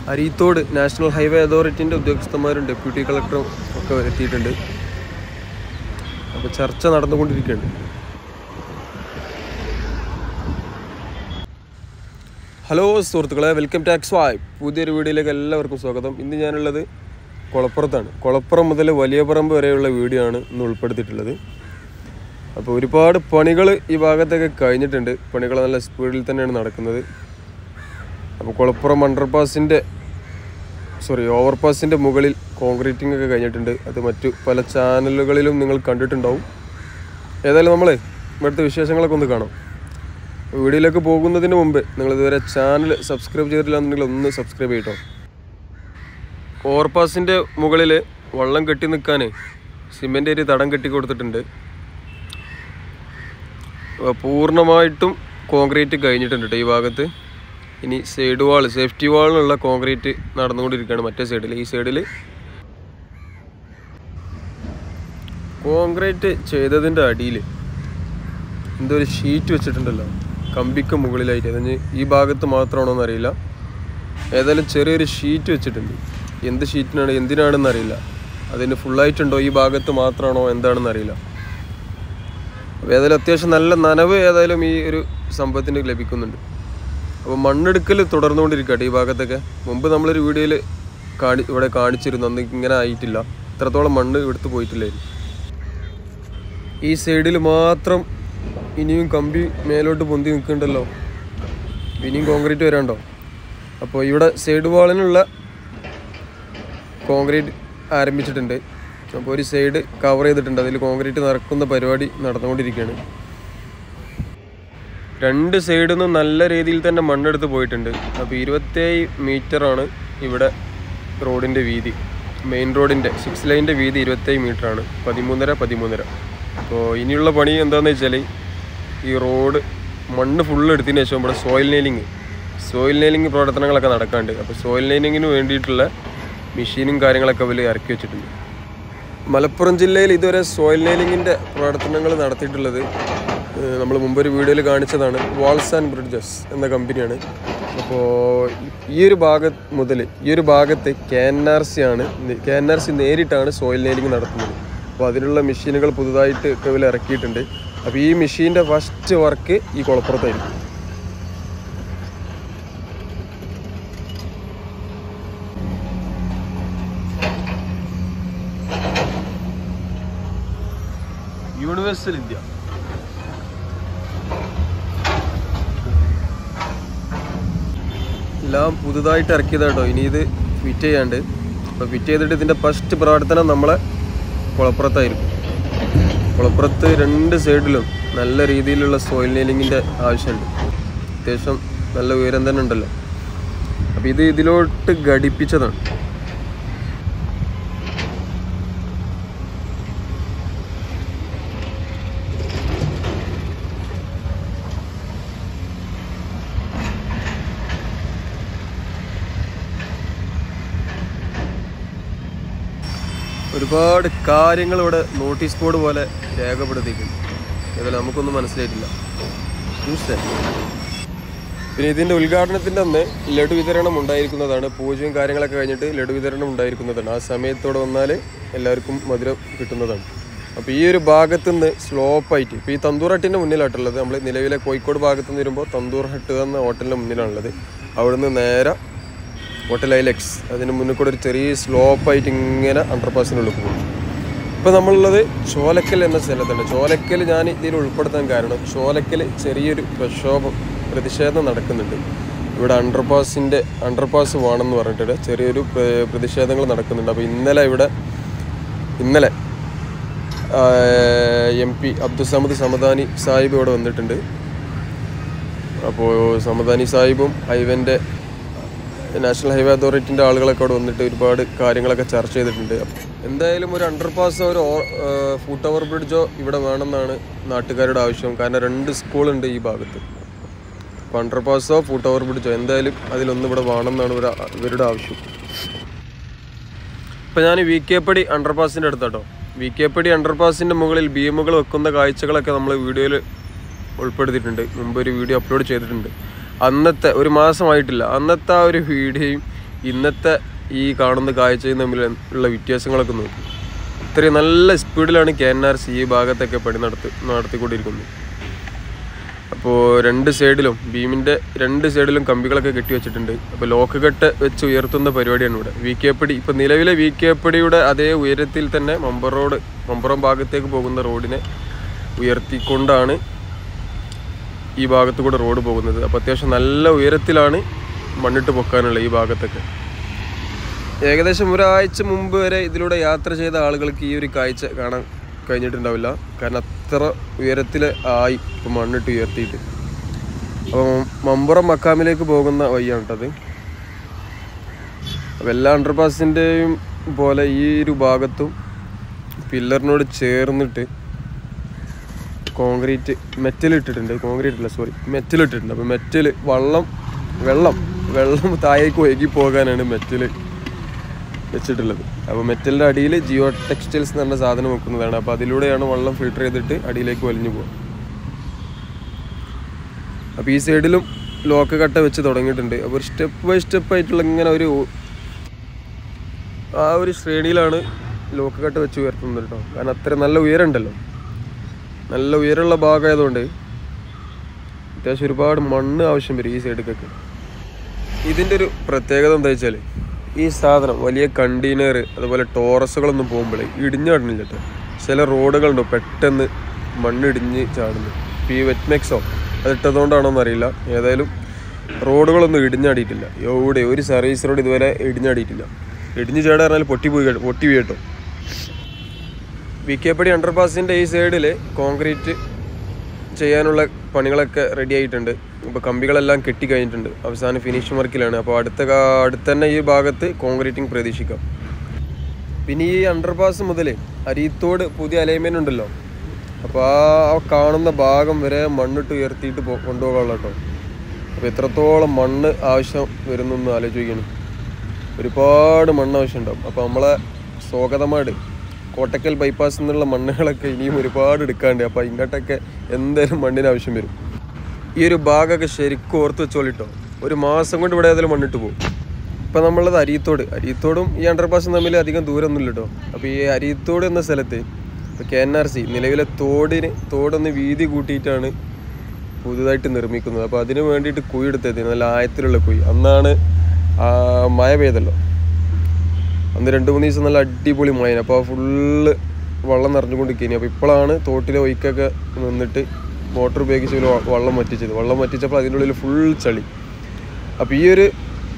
Areethode national highway അതോറിറ്റിൻ്റെ ഉദ്യോഗസ്ഥന്മാരും deputy കളക്ടറും ഒക്കെ എത്തിയിട്ടുണ്ട് അപ്പോൾ ചർച്ച നടന്നുകൊണ്ടിരിക്കുകയാണ് ഹലോ സുഹൃത്തുക്കളെ വെൽക്കം ടാക്സ് വായ് പുതിയൊരു വീഡിയോയിലേക്ക് എല്ലാവർക്കും സ്വാഗതം ഇന്ന് ഞാനുള്ളത് കുളപ്പുറത്താണ് കുളപ്പുറം മുതൽ വലിയ പറമ്പ് വരെയുള്ള വീഡിയോ ആണ് ഇന്ന് ഉൾപ്പെടുത്തിയിട്ടുള്ളത് അപ്പോൾ ഒരുപാട് പണികൾ ഈ ഭാഗത്തൊക്കെ കഴിഞ്ഞിട്ടുണ്ട് പണികൾ നല്ല സ്പീഡിൽ തന്നെയാണ് നടക്കുന്നത് അപ്പോൾ കുളപ്പുറം അണ്ടർപാസിൻ്റെ സോറി ഓവർപാസിൻ്റെ മുകളിൽ കോൺക്രീറ്റിംഗ് ഒക്കെ കഴിഞ്ഞിട്ടുണ്ട് അത് മറ്റു പല ചാനലുകളിലും നിങ്ങൾ കണ്ടിട്ടുണ്ടാവും ഏതായാലും നമ്മൾ ഇവിടുത്തെ വിശേഷങ്ങളൊക്കെ ഒന്ന് കാണാം വീഡിയോയിലേക്ക് പോകുന്നതിന് മുമ്പ് നിങ്ങൾ ഇതുവരെ ചാനൽ സബ്സ്ക്രൈബ് ചെയ്തിട്ടില്ല എന്നുണ്ടെങ്കിൽ ഒന്ന് സബ്സ്ക്രൈബ് ചെയ്യട്ടോ ഓവർപാസിൻ്റെ മുകളിൽ വള്ളം കെട്ടി നിൽക്കാൻ സിമെൻ്റ് ഒരു തടം കെട്ടി കൊടുത്തിട്ടുണ്ട് അപ്പോൾ പൂർണ്ണമായിട്ടും കോൺക്രീറ്റ് കഴിഞ്ഞിട്ടുണ്ട് ട്ടോ ഈ ഭാഗത്ത് ഇനി സൈഡ് വാൾ സേഫ്റ്റി വാളിനുള്ള കോൺക്രീറ്റ് നടന്നുകൊണ്ടിരിക്കുകയാണ് മറ്റേ സൈഡിൽ ഈ സൈഡിൽ കോൺക്രീറ്റ് ചെയ്തതിൻ്റെ അടിയിൽ എന്തോ ഒരു ഷീറ്റ് വെച്ചിട്ടുണ്ടല്ലോ കമ്പിക്ക് മുകളിലായിട്ട് അതിന് ഈ ഭാഗത്ത് മാത്രമാണോ എന്നറിയില്ല ഏതായാലും ചെറിയൊരു ഷീറ്റ് വെച്ചിട്ടുണ്ട് എന്ത് ഷീറ്റിനാണ് എന്തിനാണെന്ന് അറിയില്ല അതിന് ഫുള്ളായിട്ടുണ്ടോ ഈ ഭാഗത്ത് മാത്രമാണോ എന്താണെന്ന് അറിയില്ല അപ്പോൾ ഏതായാലും അത്യാവശ്യം നല്ല നനവ് ഏതായാലും ഈ ഒരു സംഭവത്തിന് ലഭിക്കുന്നുണ്ട് അപ്പോൾ മണ്ണെടുക്കൽ തുടർന്നുകൊണ്ടിരിക്കട്ടെ ഈ ഭാഗത്തൊക്കെ മുമ്പ് നമ്മളൊരു വീഡിയോയിൽ കാണി ഇവിടെ കാണിച്ചിരുന്നു അന്ന് ഇങ്ങനെ ആയിട്ടില്ല ഇത്രത്തോളം മണ്ണ് എടുത്ത് പോയിട്ടില്ലായിരുന്നു ഈ സൈഡിൽ മാത്രം ഇനിയും കമ്പി മേലോട്ട് പൊന്തി നിൽക്കുന്നുണ്ടല്ലോ ഇനിയും കോൺക്രീറ്റ് വരാണ്ടോ അപ്പോൾ ഇവിടെ സൈഡ് വാളിനുള്ള കോൺക്രീറ്റ് ആരംഭിച്ചിട്ടുണ്ട് അപ്പോൾ ഒരു സൈഡ് കവർ ചെയ്തിട്ടുണ്ട് അതിൽ കോൺക്രീറ്റ് നിറക്കുന്ന പരിപാടി നടന്നുകൊണ്ടിരിക്കുകയാണ് രണ്ട് സൈഡിൽ നിന്നും നല്ല രീതിയിൽ തന്നെ മണ്ണെടുത്ത് പോയിട്ടുണ്ട് അപ്പോൾ ഇരുപത്തേഴ് മീറ്ററാണ് ഇവിടെ റോഡിൻ്റെ വീതി മെയിൻ റോഡിൻ്റെ സിക്സ് ലൈൻ്റെ വീതി ഇരുപത്തേഴ് മീറ്ററാണ് പതിമൂന്നര പതിമൂന്നര അപ്പോൾ ഇനിയുള്ള പണി എന്താണെന്ന് വെച്ചാൽ ഈ റോഡ് മണ്ണ് ഫുള്ള് എടുത്തതിന് ശേഷം ഇവിടെ സോയിൽ നെയിലിങ് സോയിൽ നെയിലിങ് പ്രവർത്തനങ്ങളൊക്കെ നടക്കാണ്ട് അപ്പോൾ സോയിൽ നെയിലിങ്ങിന് വേണ്ടിയിട്ടുള്ള മെഷീനും കാര്യങ്ങളൊക്കെ അവർ ഇറക്കി വെച്ചിട്ടുണ്ട് മലപ്പുറം ജില്ലയിൽ ഇതുവരെ സോയിൽ നെയിലിങ്ങിൻ്റെ പ്രവർത്തനങ്ങൾ നടത്തിയിട്ടുള്ളത് നമ്മൾ മുമ്പൊരു വീഡിയോയിൽ കാണിച്ചതാണ് വാൾസ് ആൻഡ് ബ്രിഡ്ജസ് എന്ന കമ്പനിയാണ് അപ്പോൾ ഈ ഒരു ഭാഗം മുതൽ ഈ ഒരു ഭാഗത്ത് കെ എൻ ആർ സി ആണ് കെ എൻ ആർ സി നേരിട്ടാണ് സോയിൽ നെയിലിംഗ് നടത്തുന്നത് അപ്പോൾ അതിനുള്ള മെഷീനുകൾ പുതുതായിട്ട് ഒക്കെ ഇവർ ഇറക്കിയിട്ടുണ്ട് അപ്പോൾ ഈ മെഷീൻ്റെ ഫസ്റ്റ് വർക്ക് ഈ കുളപ്പുറത്തായിരിക്കും യൂണിവേഴ്സൽ ഇന്ത്യ എല്ലാം പുതുതായിട്ട് ഇറക്കിയതാട്ടോ ഇനി ഇത് ഫിറ്റ് ചെയ്യാണ്ട് അപ്പോൾ ഫിറ്റ് ചെയ്തിട്ട് ഇതിൻ്റെ ഫസ്റ്റ് പ്രവർത്തനം നമ്മളെ കുളപ്പുറത്തായിരിക്കും കുളപ്പുറത്ത് രണ്ട് സൈഡിലും നല്ല രീതിയിലുള്ള സോയിൽ നെയിലിങ്ങിൻ്റെ ആവശ്യമുണ്ട് അത്യാവശ്യം നല്ല ഉയരം തന്നെ ഉണ്ടല്ലോ അപ്പോൾ ഇത് ഇതിലോട്ട് ഘടിപ്പിച്ചതാണ് ഒരുപാട് കാര്യങ്ങൾ ഇവിടെ നോട്ടീസ് ബോർഡ് പോലെ രേഖപ്പെടുത്തിയിട്ടുണ്ട് ഇതിൽ നമുക്കൊന്നും മനസ്സിലായിട്ടില്ല ന്യൂസ് പിന്നെ ഇതിൻ്റെ ഉദ്ഘാടനത്തിൻ്റെ അന്ന് ലഡു വിതരണം ഉണ്ടായിരിക്കുന്നതാണ് പൂജയും കാര്യങ്ങളൊക്കെ കഴിഞ്ഞിട്ട് ലഡു വിതരണം ഉണ്ടായിരിക്കുന്നതാണ് ആ സമയത്തോടെ വന്നാൽ എല്ലാവർക്കും മധുരം കിട്ടുന്നതാണ് അപ്പോൾ ഈ ഒരു ഭാഗത്ത് നിന്ന് സ്ലോപ്പായിട്ട് ഇപ്പോൾ ഈ തന്തൂർ ഹട്ടിൻ്റെ മുന്നിലായിട്ടുള്ളത് നമ്മൾ നിലവിലെ കോഴിക്കോട് ഭാഗത്ത് നിന്ന് വരുമ്പോൾ തന്തൂർ ഹട്ട് എന്ന ഹോട്ടലിൻ്റെ മുന്നിലാണുള്ളത് അവിടുന്ന് നേരെ ഹോട്ടൽ ഐലക്സ് അതിന് മുന്നിൽ കൂടെ ഒരു ചെറിയ സ്ലോപ്പായിട്ട് ഇങ്ങനെ അണ്ടർപാസിനുള്ളിൽ പോകും ഇപ്പോൾ നമ്മളുള്ളത് ചോലക്കൽ എന്ന സ്ഥലത്താണ് ചോലക്കൽ ഞാൻ ഇതിൽ ഉൾപ്പെടുത്താൻ കാരണം ചോലക്കൽ ചെറിയൊരു പ്രക്ഷോഭം പ്രതിഷേധം നടക്കുന്നുണ്ട് ഇവിടെ അണ്ടർപാസിൻ്റെ അണ്ടർപാസ് വേണമെന്ന് പറഞ്ഞിട്ട് ചെറിയൊരു പ്ര- പ്രതിഷേധങ്ങൾ നടക്കുന്നുണ്ട് അപ്പോൾ ഇന്നലെ ഇവിടെ ഇന്നലെ എം പി അബ്ദുസമദ് സമദാനി സാഹിബ് ഇവിടെ വന്നിട്ടുണ്ട് അപ്പോൾ സമദാനി സാഹിബും ഹൈവൻ്റെ നാഷണൽ ഹൈവേ അതോറിറ്റിൻ്റെ ആളുകളൊക്കെ അവിടെ വന്നിട്ട് ഒരുപാട് കാര്യങ്ങളൊക്കെ ചർച്ച ചെയ്തിട്ടുണ്ട് എന്തായാലും ഒരു അണ്ടർപാസോ ഒരു ഫുട് ഓവർ ബ്രിഡ്ജോ ഇവിടെ വേണമെന്നാണ് നാട്ടുകാരുടെ ആവശ്യം കാരണം രണ്ട് സ്കൂളുണ്ട് ഈ ഭാഗത്ത് അപ്പോൾ അണ്ടർപാസോ ഫുട് ഓവർ ബ്രിഡ്ജോ എന്തായാലും അതിലൊന്നും ഇവിടെ വേണമെന്നാണ് ഇവര ഇവരുടെ ആവശ്യം ഇപ്പം ഞാൻ വി കെ പടി അണ്ടർപാസിൻ്റെ അടുത്താട്ടോ വി കെ പടി അണ്ടർപാസിൻ്റെ മുകളിൽ ബീമുകൾ വെക്കുന്ന കാഴ്ചകളൊക്കെ നമ്മൾ വീഡിയോയിൽ ഉൾപ്പെടുത്തിയിട്ടുണ്ട് മുമ്പ് ഒരു വീഡിയോ അപ്ലോഡ് ചെയ്തിട്ടുണ്ട് അന്നത്തെ ഒരു മാസമായിട്ടില്ല അന്നത്തെ ആ ഒരു വീഡിയോയും ഇന്നത്തെ ഈ കാണുന്ന കാഴ്ചയും തമ്മിൽ ഉള്ള വ്യത്യാസങ്ങളൊക്കെ നോക്കി ഇത്രയും നല്ല സ്പീഡിലാണ് കെ എൻ ആർ സി ഈ ഭാഗത്തൊക്കെ പണി നടത്തി നടത്തിക്കൊണ്ടിരിക്കുന്നത് അപ്പോൾ രണ്ട് സൈഡിലും ബീമിൻ്റെ രണ്ട് സൈഡിലും കമ്പികളൊക്കെ കെട്ടി വെച്ചിട്ടുണ്ട് അപ്പോൾ ലോക്ക് കെട്ട് വെച്ച് ഉയർത്തുന്ന പരിപാടിയാണ് ഇവിടെ വി കെ പടി ഇപ്പോൾ നിലവിലെ വി കെ പടിയുടെ അതേ ഉയരത്തിൽ തന്നെ മമ്പർ റോഡ് മമ്പുറം ഭാഗത്തേക്ക് പോകുന്ന റോഡിനെ ഉയർത്തിക്കൊണ്ടാണ് ഈ ഭാഗത്ത് കൂടെ റോഡ് പോകുന്നത് അപ്പോൾ അത്യാവശ്യം നല്ല ഉയരത്തിലാണ് മണ്ണിട്ട് പൊക്കാനുള്ള ഈ ഭാഗത്തൊക്കെ ഏകദേശം ഒരാഴ്ച മുമ്പ് വരെ ഇതിലൂടെ യാത്ര ചെയ്ത ആളുകൾക്ക് ഈ ഒരു കാഴ്ച കാണാൻ കഴിഞ്ഞിട്ടുണ്ടാവില്ല കാരണം അത്ര ഉയരത്തിൽ ആയി ഇപ്പം മണ്ണിട്ട് ഉയർത്തിയിട്ട് അപ്പോൾ മമ്പുറം മക്കാമിലേക്ക് പോകുന്ന വഴിയാണ് കേട്ടത് അപ്പോൾ എല്ലാ അണ്ടർപാസിൻ്റെയും പോലെ ഈ ഒരു ഭാഗത്തും പില്ലറിനോട് ചേർന്നിട്ട് കോൺക്രീറ്റ് മെറ്റൽ ഇട്ടിട്ടുണ്ട് കോൺക്രീറ്റ് അല്ല സോറി മെറ്റൽ ഇട്ടിട്ടുണ്ട് അപ്പോൾ മെറ്റൽ വള്ളം വെള്ളം വെള്ളം താഴേക്ക് ഒഴുകി പോകാനാണ് മെറ്റൽ വെച്ചിട്ടുള്ളത് അപ്പോൾ മെറ്റലിൻ്റെ അടിയിൽ ജിയോ ടെക്സ്റ്റൈൽസ് എന്ന് പറഞ്ഞ സാധനം വെക്കുന്നതാണ് അപ്പോൾ അതിലൂടെയാണ് വെള്ളം ഫിൽട്ടർ ചെയ്തിട്ട് അടിയിലേക്ക് വലിഞ്ഞു പോകുക അപ്പോൾ ഈ സൈഡിലും ലോക്ക് കട്ട വെച്ച് തുടങ്ങിയിട്ടുണ്ട് അപ്പോൾ ഒരു സ്റ്റെപ്പ് ബൈ സ്റ്റെപ്പ് ആയിട്ടുള്ള ഇങ്ങനെ ഒരു ആ ഒരു ശ്രേണിയിലാണ് ലോക്ക് കട്ട വെച്ച് ഉയർത്തുന്നത് കേട്ടോ കാരണം അത്ര നല്ല ഉയരം ഉണ്ടല്ലോ നല്ല ഉയരമുള്ള ഭാഗമായതുകൊണ്ട് അത്യാവശ്യം ഒരുപാട് മണ്ണ് ആവശ്യം വരും ഈ സൈഡിലേക്കൊക്കെ ഇതിൻ്റെ ഒരു പ്രത്യേകത എന്താ വെച്ചാൽ ഈ സാധനം വലിയ കണ്ടെയ്നർ അതുപോലെ ടോറസുകളൊന്നും പോകുമ്പോഴേ ഇടിഞ്ഞാടുന്നില്ല കേട്ടോ ചില റോഡുകളുണ്ടോ പെട്ടെന്ന് മണ്ണിടിഞ്ഞ് ചാടുന്നു ഇപ്പോൾ ഈ വെറ്റ്മെക്സോ അതിട്ടതുകൊണ്ടാണോ എന്നറിയില്ല ഏതായാലും റോഡുകളൊന്നും ഇടിഞ്ഞാടിയിട്ടില്ല എവിടെ ഒരു സർവീസ് റോഡ് ഇതുവരെ ഇടിഞ്ഞാടിയിട്ടില്ല ഇടിഞ്ഞ് ചാടാൻ പറഞ്ഞാൽ പൊട്ടി പോയി കേട്ടോ- പൊട്ടി പോയി കേട്ടോ വി കെ പടി അണ്ടർപാസിൻ്റെ ഈ സൈഡിൽ കോൺക്രീറ്റ് ചെയ്യാനുള്ള പണികളൊക്കെ റെഡി ആയിട്ടുണ്ട് ഇപ്പോൾ കമ്പികളെല്ലാം കെട്ടി കഴിഞ്ഞിട്ടുണ്ട് അവസാനം ഫിനിഷിംഗ് വർക്കിലാണ് അപ്പോൾ അടുത്ത കാ- അടുത്ത് തന്നെ ഈ ഭാഗത്ത് കോൺക്രീറ്റിംഗ് പ്രതീക്ഷിക്കാം പിന്നെ ഈ അണ്ടർപാസ് മുതൽ അരീത്തോട് പുതിയ അലൈൻമെൻ്റ് ഉണ്ടല്ലോ അപ്പോൾ ആ ആ കാണുന്ന ഭാഗം വരെ മണ്ണിട്ട് ഉയർത്തിയിട്ട് പോ കൊണ്ടുപോകാനുള്ള കേട്ടോ അപ്പോൾ എത്രത്തോളം മണ്ണ് ആവശ്യം വരുന്നൊന്ന് ആലോചിക്കണം ഒരുപാട് മണ്ണ് ആവശ്യമുണ്ടാവും അപ്പോൾ നമ്മളെ സ്വാഗതമാട് കോട്ടക്കൽ ബൈപ്പാസ് എന്നുള്ള മണ്ണുകളൊക്കെ ഇനിയും ഒരുപാട് എടുക്കാണ്ട് അപ്പോൾ ഇങ്ങോട്ടൊക്കെ എന്തായാലും മണ്ണിന് ആവശ്യം വരും ഈ ഒരു ഭാഗമൊക്കെ ശരിക്കും ഓർത്ത് വെച്ചോളിട്ടോ ഒരു മാസം കൊണ്ട് ഇവിടെ ഏതായാലും മണ്ണിട്ട് പോകും ഇപ്പം നമ്മളുള്ളത് അരിയത്തോട് അരിയത്തോടും ഈ അണ്ടർപാസും തമ്മിൽ അധികം ദൂരമൊന്നുമില്ല കേട്ടോ അപ്പോൾ ഈ അരിയത്തോട് എന്ന സ്ഥലത്ത് ഇപ്പോൾ കെ എൻ ആർ സി നിലവിലെ തോടിന് തോടൊന്ന് വീതി കൂട്ടിയിട്ടാണ് പുതുതായിട്ട് നിർമ്മിക്കുന്നത് അപ്പോൾ അതിന് വേണ്ടിയിട്ട് കുഴി എടുത്തത് നല്ല ആയത്തിലുള്ള കുഴി അന്നാണ് ആ മഴ പെയ്തല്ലോ അന്ന് രണ്ട് മൂന്ന് ദിവസം നല്ല അടിപൊളി മഴ അപ്പോൾ ഫുള്ള് വെള്ളം നിറഞ്ഞുകൊണ്ടിരിക്കുകയാണ് അപ്പോൾ ഇപ്പോഴാണ് തോട്ടിലെ ഒയ്ക്കൊക്കെ നിന്നിട്ട് മോട്ടർ ഉപയോഗിച്ച് ഇവര് വ- വെള്ളം വറ്റിച്ചത് വെള്ളം വറ്റിച്ചപ്പോൾ അതിൻ്റെ ഉള്ളിൽ ഫുൾ ചളി അപ്പോൾ ഈ ഒരു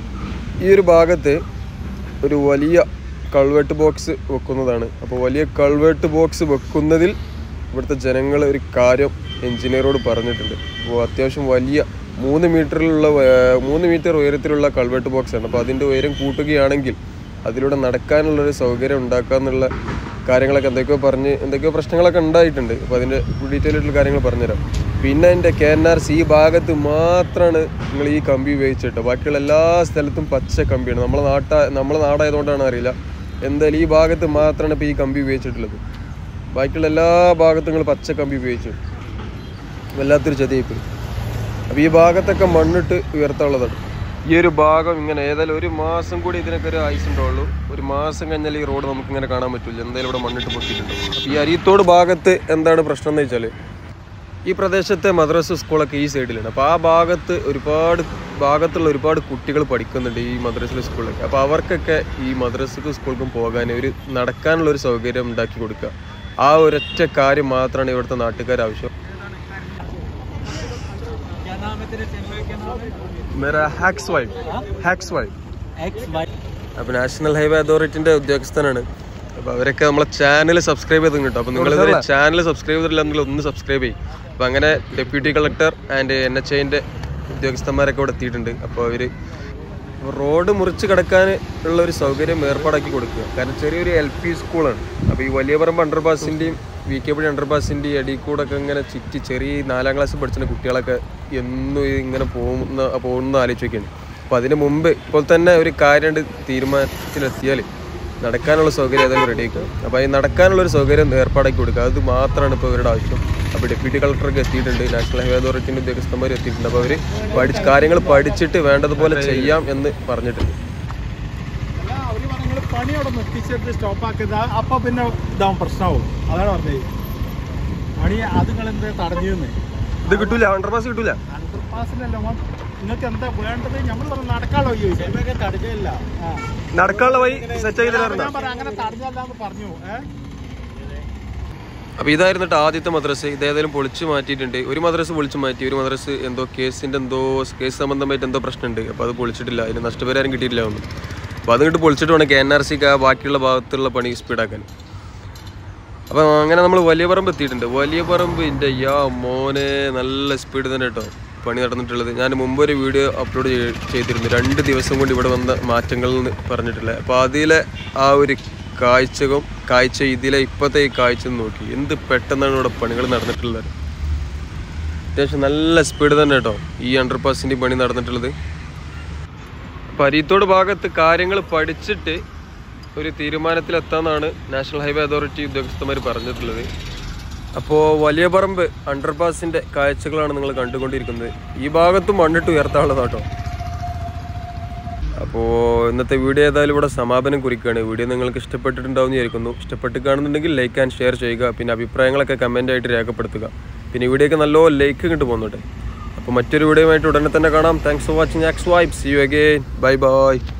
ഈ ഒരു ഭാഗത്ത് ഒരു വലിയ കൾവെട്ട് ബോക്സ് വെക്കുന്നതാണ് അപ്പോൾ വലിയ കൾവെട്ട് ബോക്സ് വെക്കുന്നതിൽ ഇവിടുത്തെ ജനങ്ങൾ ഒരു കാര്യം എഞ്ചിനീയറോട് പറഞ്ഞിട്ടുണ്ട് അപ്പോൾ അത്യാവശ്യം വലിയ മൂന്ന് മീറ്ററിലുള്ള വ- മൂന്ന് മീറ്റർ ഉയരത്തിലുള്ള കൾവെട്ട് ബോക്സ് ആണ് അപ്പോൾ അതിൻ്റെ ഉയരം കൂട്ടുകയാണെങ്കിൽ അതിലൂടെ നടക്കാനുള്ളൊരു സൗകര്യം ഉണ്ടാക്കാന്നുള്ള കാര്യങ്ങളൊക്കെ എന്തൊക്കെയോ പറഞ്ഞ് എന്തൊക്കെയോ പ്രശ്നങ്ങളൊക്കെ ഉണ്ടായിട്ടുണ്ട് അപ്പോൾ അതിൻ്റെ ഡീറ്റെയിൽ ആയിട്ടുള്ള കാര്യങ്ങൾ പറഞ്ഞുതരാം പിന്നെ എൻ്റെ കെ എൻ ആർ സി ഭാഗത്ത് മാത്രമാണ് നിങ്ങൾ ഈ കമ്പി ഉപയോഗിച്ചിട്ടോ ബാക്കിയുള്ള എല്ലാ സ്ഥലത്തും പച്ച കമ്പിയാണ് നമ്മളെ നാട്ട നമ്മളെ നാടായതുകൊണ്ടാണ് അറിയില്ല എന്തായാലും ഈ ഭാഗത്ത് മാത്രമാണ് ഇപ്പോൾ ഈ കമ്പി ഉപയോഗിച്ചിട്ടുള്ളത് ബാക്കിയുള്ള എല്ലാ ഭാഗത്തും നിങ്ങൾ പച്ച കമ്പി ഉപയോഗിച്ചു വല്ലാത്തൊരു ചതിയായിപ്പോയി അപ്പോൾ ഈ ഭാഗത്തൊക്കെ മണ്ണിട്ട് ഉയർത്താനുള്ളതാണ് ഈ ഒരു ഭാഗം ഇങ്ങനെ ഏതായാലും ഒരു മാസം കൂടി ഇതിനൊക്കെ ഒരു ആയുസ് ഉണ്ടാവുള്ളൂ ഒരു മാസം കഴിഞ്ഞാൽ ഈ റോഡ് നമുക്ക് ഇങ്ങനെ കാണാൻ പറ്റില്ല എന്തായാലും ഇവിടെ മണ്ണിട്ട് പൊട്ടിയിട്ടുണ്ട് അപ്പോൾ ഈ അരിയത്തോട് ഭാഗത്ത് എന്താണ് പ്രശ്നം എന്ന് വെച്ചാൽ ഈ പ്രദേശത്തെ മദ്രസ സ്കൂളൊക്കെ ഈ സൈഡിലാണ് അപ്പോൾ ആ ഭാഗത്ത് ഒരുപാട് ഭാഗത്തുള്ള ഒരുപാട് കുട്ടികൾ പഠിക്കുന്നുണ്ട് ഈ മദ്രസ സ്കൂളിലൊക്കെ അപ്പോൾ അവർക്കൊക്കെ ഈ മദ്രസക്കും സ്കൂൾക്കും പോകാൻ ഒരു നടക്കാനുള്ള ഒരു സൗകര്യം ഉണ്ടാക്കി കൊടുക്കുക ആ ഒരൊറ്റ കാര്യം മാത്രമാണ് ഇവിടുത്തെ നാട്ടുകാർ ആവശ്യം क्या नाम है तेरे चैनल का क्या नाम है മേരാ ഹാക്സ് വൈഫ് ഹാക്സ് വൈഫ് एक्स वाई അപ്പോൾ നാഷണൽ ഹൈവേ അതോറിറ്റിന്റെ ഉദ്യോഗസ്ഥനാണ് അപ്പോൾ അവരൊക്കെ നമ്മളെ ചാനൽ സബ്സ്ക്രൈബ് ചെയ്ത് കേട്ടോ അപ്പോൾ നിങ്ങൾ ഇതുവരെ ചാനൽ സബ്സ്ക്രൈബ് ചെയ്തിട്ടില്ലെങ്കിൽ ഒന്ന് സബ്സ്ക്രൈബ് ചെയ്യും അപ്പോൾ അങ്ങനെ deputy collector and N H ഐൻ്റെ ഉദ്യോഗസ്ഥന്മാരൊക്കെ ഇവിടെ എത്തിയിട്ടുണ്ട് അപ്പോൾ അവർ റോഡ് മുറിച്ച് കിടക്കാൻ ഉള്ള ഒരു സൗകര്യം ഏർപ്പാടാക്കി കൊടുക്കുക കാരണം ചെറിയൊരു എൽ പി സ്കൂളാണ് അപ്പോൾ ഈ വലിയ പറമ്പ് അണ്ടർപാസിൻ്റെയും വി കെ പടി അണ്ടർപാസിൻ്റെയും ഇടയിൽ കൂടെ ഒക്കെ ഇങ്ങനെ ചുറ്റി ചെറിയ നാലാം ക്ലാസ്സിൽ പഠിച്ചിരുന്ന കുട്ടികളൊക്കെ എന്നും ഇങ്ങനെ പോകുന്ന പോകുന്ന ആലോചിക്കുകയാണ് അപ്പോൾ അതിന് മുമ്പ് ഇപ്പോൾ തന്നെ ഒരു കാര്യം തീരുമാനത്തിലെത്തിയാൽ നടക്കാനുള്ള സൗകര്യം ഏതായാലും റെഡിയാക്കുക അപ്പോൾ ഈ നടക്കാനുള്ള ഒരു സൗകര്യം ഏർപ്പാടാക്കി കൊടുക്കുക അത് മാത്രമാണ് ഇപ്പോൾ ഇവരുടെ ആവശ്യം അപ്പോൾ ഡെപ്യൂട്ടി കളക്ടറൊക്കെ എത്തിയിട്ടുണ്ട് നാഷണൽ ഹൈവേ അതോറിറ്റിൻ്റെ ഉദ്യോഗസ്ഥന്മാർ എത്തിയിട്ടുണ്ട് അപ്പോൾ അവർ പഠിച്ച് കാര്യങ്ങൾ പഠിച്ചിട്ട് വേണ്ടതുപോലെ ചെയ്യാം എന്ന് പറഞ്ഞിട്ടുണ്ട് പണി അവിടെ നിർത്തിച്ചിട്ട് സ്റ്റോപ്പ് ആക്കുന്നത് അപ്പൊ പിന്നെ ഇതാവും പ്രശ്നമാവും അതാണ് പറഞ്ഞത് പണി അത് നിങ്ങൾ എന്താ തടഞ്ഞിരുന്നേ ഇത് കിട്ടൂല അണ്ടർപാസ് കിട്ടൂല അണ്ടർപാസിനല്ല നിങ്ങൾക്ക് എന്താ വേണ്ടത് നമ്മൾ പറഞ്ഞു നടക്കാളോ ചോദിച്ചു തടഞ്ഞില്ല നടക്കാനുള്ള വഴി സെറ്റ് ചെയ്ത് ഞാൻ പറഞ്ഞു അങ്ങനെ തടഞ്ഞല്ല എന്ന് പറഞ്ഞു ഏഹ് അപ്പോൾ ഇതായിരുന്നു ട്ടോ ആദ്യത്തെ മദ്രസ് ഇതേതായാലും പൊളിച്ച് മാറ്റിയിട്ടുണ്ട് ഒരു മദ്രസ് പൊളിച്ച് മാറ്റി ഒരു മദ്രസ് എന്തോ കേസിൻ്റെ എന്തോ കേസ് സംബന്ധമായിട്ട് എന്തോ പ്രശ്നമുണ്ട് അപ്പോൾ അത് പൊളിച്ചിട്ടില്ല അതിന് നഷ്ടപരിഹാരം കിട്ടിയിട്ടില്ല ഒന്നും അപ്പോൾ അതിങ്ങോട്ട് പൊളിച്ചിട്ട് വേണം കെ എൻ ആർ സിക്ക് ആ ബാക്കിയുള്ള ഭാഗത്തുള്ള പണി സ്പീഡാക്കാൻ അപ്പോൾ അങ്ങനെ നമ്മൾ വലിയ പറമ്പ് എത്തിയിട്ടുണ്ട് വലിയ പറമ്പ് എൻ്റെ യാ മോനെ നല്ല സ്പീഡ് തന്നെ കേട്ടോ പണി നടന്നിട്ടുള്ളത് ഞാൻ മുമ്പ് ഒരു വീഡിയോ അപ്ലോഡ് ചെയ്തിരുന്നു രണ്ട് ദിവസം കൊണ്ട് ഇവിടെ വന്ന മാറ്റങ്ങൾ എന്ന് പറഞ്ഞിട്ടുള്ളത് അപ്പോൾ അതിലെ ആ ഒരു കാഴ്ചകം കാഴ്ച ഇതിലെ ഇപ്പോഴത്തെ ഈ കാഴ്ച ഒന്ന് നോക്കി എന്ത് പെട്ടെന്നാണ് ഇവിടെ പണികൾ നടന്നിട്ടുള്ളത് അത്യാവശ്യം നല്ല സ്പീഡ് തന്നെ കേട്ടോ ഈ അണ്ടർപാസിൻ്റെ പണി നടന്നിട്ടുള്ളത് പരീത്തോട് ഭാഗത്ത് കാര്യങ്ങൾ പഠിച്ചിട്ട് ഒരു തീരുമാനത്തിലെത്താമെന്നാണ് നാഷണൽ ഹൈവേ അതോറിറ്റി ഉദ്യോഗസ്ഥന്മാർ പറഞ്ഞിട്ടുള്ളത് അപ്പോൾ വലിയ പറമ്പ് അണ്ടർപാസിൻ്റെ കാഴ്ചകളാണ് നിങ്ങൾ കണ്ടുകൊണ്ടിരിക്കുന്നത് ഈ ഭാഗത്തും മണ്ണിട്ട് ഉയർത്താനുള്ളതാണ് കേട്ടോ അപ്പോൾ ഇന്നത്തെ വീഡിയോ ഏതായാലും ഇവിടെ സമാപനം കുറിക്കുകയാണ് വീഡിയോ നിങ്ങൾക്ക് ഇഷ്ടപ്പെട്ടിട്ടുണ്ടാവും എന്ന് വിചാരിക്കുന്നു ഇഷ്ടപ്പെട്ട് കാണുന്നുണ്ടെങ്കിൽ ലൈക്ക് ആൻഡ് ഷെയർ ചെയ്യുക പിന്നെ അഭിപ്രായങ്ങളൊക്കെ കമൻ്റ് ആയിട്ട് രേഖപ്പെടുത്തുക പിന്നെ ഈ വീഡിയോക്ക് നല്ല ലൈക്ക് കണ്ടു പോകുന്നുണ്ട് അപ്പോൾ മറ്റൊരു വീഡിയോയുമായിട്ട് ഉടനെ തന്നെ കാണാം thanks for watching X vibes you again bye by